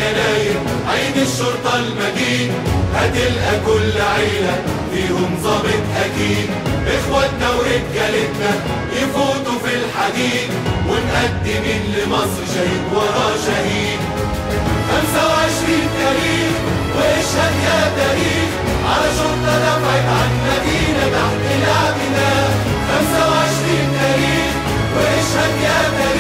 يناير عيد الشرطة المجيد هتلقى كل عيلة فيهم ظابط أكيد إخواتنا ورجالتنا يفوتوا في الحديد ونقدم لمصر شهيد ورا شهيد خمسة وعشرين تاريخ واشهد يا تاريخ على شرطة دفعت عن مدينة تحت لعبنا خمسة وعشرين تاريخ واشهد يا تاريخ